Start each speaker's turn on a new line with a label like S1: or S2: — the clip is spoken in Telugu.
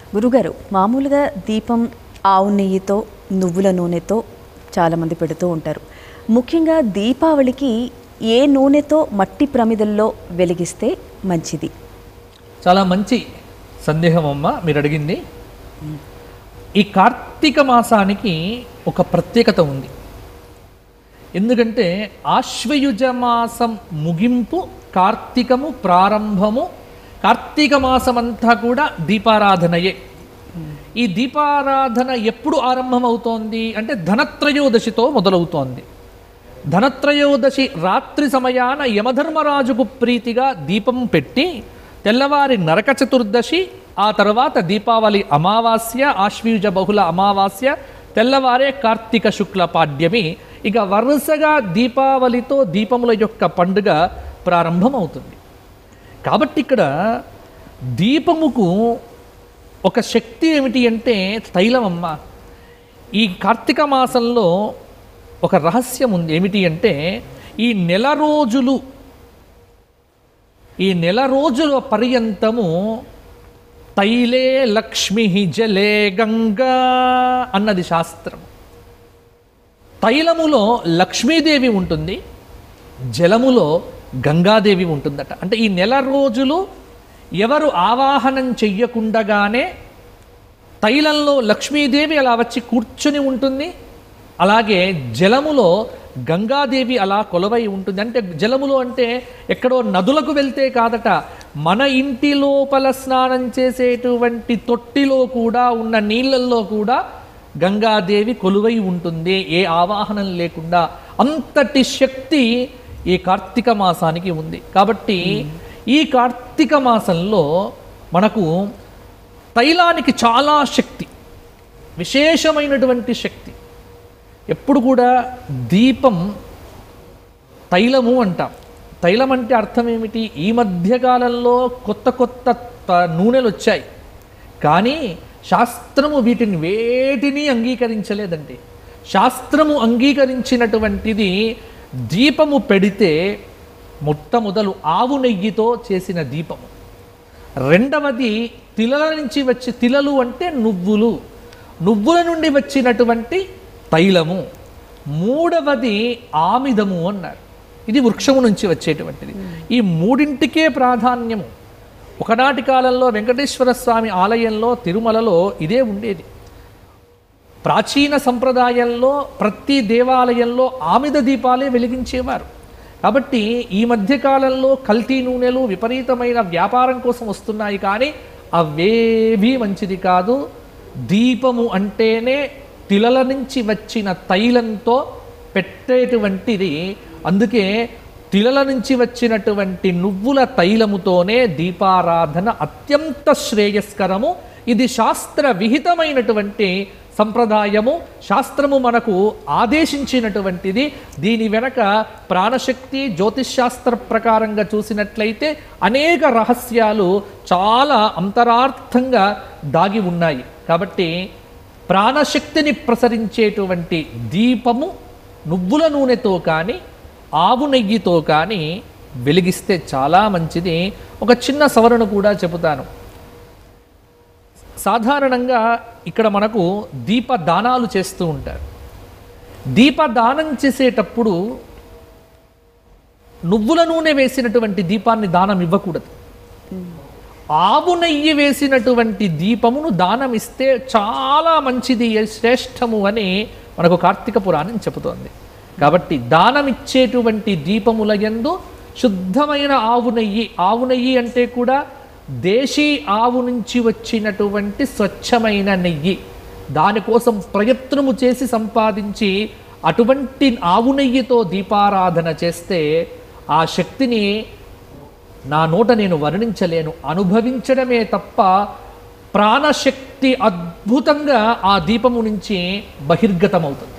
S1: గురుగారు మామూలుగా దీపం ఆవు నెయ్యితో నువ్వుల నూనెతో చాలామంది పెడుతూ ఉంటారు ముఖ్యంగా దీపావళికి ఏ నూనెతో మట్టి ప్రమిదల్లో వెలిగిస్తే మంచిది
S2: చాలా మంచి సందేహం అమ్మ మీరు అడిగింది ఈ కార్తీక మాసానికి ఒక ప్రత్యేకత ఉంది ఎందుకంటే ఆశ్వయుజ మాసం ముగింపు కార్తీకము ప్రారంభము కార్తీక మాసం అంతా కూడా దీపారాధనయే ఈ దీపారాధన ఎప్పుడు ఆరంభమవుతోంది అంటే ధనత్రయోదశితో మొదలవుతోంది ధనత్రయోదశి రాత్రి సమయాన యమధర్మరాజుకు ప్రీతిగా దీపం పెట్టి తెల్లవారి నరక చతుర్దశి ఆ తర్వాత దీపావళి అమావాస్య ఆశ్వీజ బహుళ అమావాస్య తెల్లవారే కార్తీక శుక్ల పాడ్యమి ఇక వరుసగా దీపావళితో దీపముల యొక్క పండుగ ప్రారంభమవుతుంది కాబట్టి ఇక్కడ దీపముకు ఒక శక్తి ఏమిటి అంటే తైలమమ్మ ఈ కార్తీక మాసంలో ఒక రహస్యం ఉంది ఏమిటి అంటే ఈ నెల రోజులు ఈ నెల రోజుల పర్యంతము తైలే లక్ష్మి జలే గంగా అన్నది శాస్త్రం తైలములో లక్ష్మీదేవి ఉంటుంది జలములో గంగాదేవి ఉంటుందట అంటే ఈ నెల రోజులు ఎవరు ఆవాహనం చెయ్యకుండగానే తైలంలో లక్ష్మీదేవి అలా వచ్చి కూర్చుని ఉంటుంది అలాగే జలములో గంగాదేవి అలా కొలవై ఉంటుంది అంటే జలములో అంటే ఎక్కడో నదులకు వెళ్తే కాదట మన ఇంటి లోపల స్నానం చేసేటువంటి తొట్టిలో కూడా ఉన్న నీళ్ళల్లో కూడా గంగాదేవి కొలువై ఉంటుంది ఏ ఆవాహనం లేకుండా అంతటి శక్తి ఈ కార్తీక మాసానికి ఉంది కాబట్టి ఈ కార్తీక మాసంలో మనకు తైలానికి చాలా శక్తి విశేషమైనటువంటి శక్తి ఎప్పుడు కూడా దీపం తైలము అంటాం తైలం అంటే అర్థం ఏమిటి ఈ మధ్యకాలంలో కొత్త కొత్త త- నూనెలు వచ్చాయి కానీ శాస్త్రము వీటిని వేటిని అంగీకరించలేదండి శాస్త్రము అంగీకరించినటువంటిది దీపము పెడితే మొట్టమొదలు ఆవు నెయ్యితో చేసిన దీపము రెండవది తిలల నుంచి వచ్చి తిలలు అంటే నువ్వులు నువ్వుల నుండి వచ్చినటువంటి తైలము మూడవది ఆమిదము అన్నారు ఇది వృక్షము నుంచి వచ్చేటువంటిది ఈ మూడింటికే ప్రాధాన్యము ఒకనాటి కాలంలో వెంకటేశ్వర స్వామి ఆలయంలో తిరుమలలో ఇదే ఉండేది ప్రాచీన సంప్రదాయంలో ప్రతి దేవాలయంలో ఆమిద దీపాలే వెలిగించేవారు కాబట్టి ఈ మధ్యకాలంలో కల్తీ నూనెలు విపరీతమైన వ్యాపారం కోసం వస్తున్నాయి కానీ అవేవీ మంచిది కాదు దీపము అంటేనే తిలల నుంచి వచ్చిన తైలంతో పెట్టేటువంటిది అందుకే తిలల నుంచి వచ్చినటువంటి నువ్వుల తైలముతోనే దీపారాధన అత్యంత శ్రేయస్కరము ఇది శాస్త్ర విహితమైనటువంటి సంప్రదాయము శాస్త్రము మనకు ఆదేశించినటువంటిది దీని వెనక ప్రాణశక్తి జ్యోతిష్శాస్త్ర ప్రకారంగా చూసినట్లయితే అనేక రహస్యాలు చాలా అంతరార్థంగా దాగి ఉన్నాయి కాబట్టి ప్రాణశక్తిని ప్రసరించేటువంటి దీపము నువ్వుల నూనెతో కానీ ఆవు నెయ్యితో కానీ వెలిగిస్తే చాలా మంచిది ఒక చిన్న సవరణ కూడా చెబుతాను సాధారణంగా ఇక్కడ మనకు దీపదానాలు చేస్తూ ఉంటారు దీపదానం చేసేటప్పుడు నువ్వుల నూనె వేసినటువంటి దీపాన్ని దానం ఇవ్వకూడదు ఆవు నెయ్యి వేసినటువంటి దీపమును దానం ఇస్తే చాలా మంచిది శ్రేష్టము అని మనకు కార్తీక పురాణం చెబుతోంది కాబట్టి దానం ఇచ్చేటువంటి దీపముల యందు శుద్ధమైన ఆవు నెయ్యి ఆవు నెయ్యి అంటే కూడా దేశీ ఆవు నుంచి వచ్చినటువంటి స్వచ్ఛమైన నెయ్యి దానికోసం ప్రయత్నము చేసి సంపాదించి అటువంటి ఆవు నెయ్యితో దీపారాధన చేస్తే ఆ శక్తిని నా నోట నేను వర్ణించలేను అనుభవించడమే తప్ప ప్రాణశక్తి అద్భుతంగా ఆ దీపము నుంచి బహిర్గతమవుతుంది